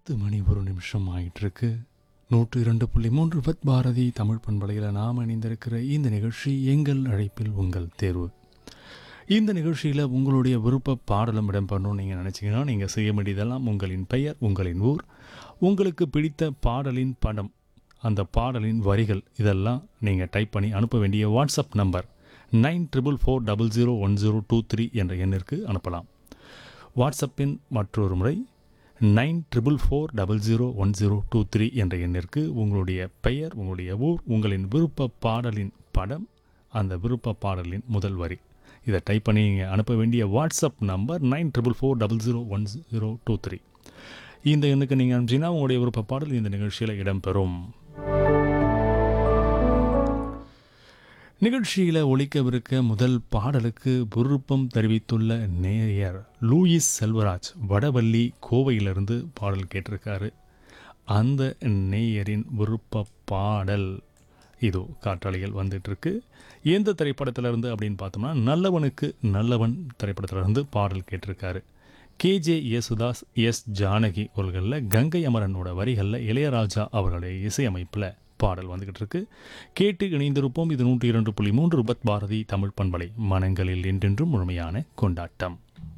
பத்து மணி ஒரு நிமிஷம் ஆயிட்டு இருக்கு நூற்று இரண்டு புள்ளி மூன்று பத் பாரதி தமிழ் பண்பலையில் நாம் இணைந்திருக்கிற இந்த நிகழ்ச்சி எங்கள் அழைப்பில் உங்கள் தேர்வு இந்த நிகழ்ச்சியில் உங்களுடைய விருப்ப பாடலும் இடம்பெறணும்னு நீங்கள் நினச்சிங்கன்னா நீங்கள் செய்ய வேண்டியதெல்லாம் உங்களின் பெயர் உங்களின் ஊர் உங்களுக்கு பிடித்த பாடலின் படம் அந்த பாடலின் வரிகள் இதெல்லாம் நீங்கள் டைப் பண்ணி அனுப்ப வேண்டிய WhatsApp number nine triple four double zero one zero two three என்ற எண்ணிற்கு அனுப்பலாம் வாட்ஸ்அப்பின் மற்றொரு முறை nine triple four double zero one zero two three என்ற எண்ணிற்கு உங்களுடைய பெயர் உங்களுடைய ஊர் உங்களின் விருப்ப பாடலின் படம் அந்த விருப்ப பாடலின் முதல் வரி இதை டைப் பண்ணி நீங்கள் அனுப்ப வேண்டிய WhatsApp number nine triple four double zero one zero two three இந்த எண்ணுக்கு நீங்கள் அனுப்பிச்சிங்கன்னா உங்களுடைய விருப்ப பாடல் இந்த நிகழ்ச்சியில் இடம்பெறும் நிகழ்ச்சியில் ஒழிக்கவிருக்க முதல் பாடலுக்கு விருப்பம் தெரிவித்துள்ள நேயர் லூயிஸ் செல்வராஜ் வடவள்ளி கோவையிலிருந்து பாடல் கேட்டிருக்காரு அந்த நேயரின் விருப்ப பாடல் இதோ காற்றாலைகள் வந்துட்டுருக்கு எந்த திரைப்படத்திலிருந்து அப்படின்னு பார்த்தோம்னா நல்லவனுக்கு நல்லவன் திரைப்படத்திலிருந்து பாடல் கேட்டிருக்காரு கேஜே யேசுதாஸ் எஸ் ஜானகி அவர்களில் கங்கை அமரனோட வரிகளில் இளையராஜா அவர்களுடைய இசையமைப்பில் பாடல் வந்துகிட்டு இருக்கு கேட்டு இணைந்திருப்போம் இது நூற்றி இரண்டு புள்ளி மூன்று ரூபத் பாரதி தமிழ் பண்பலை மனங்களில் என்றென்றும் முழுமையான கொண்டாட்டம்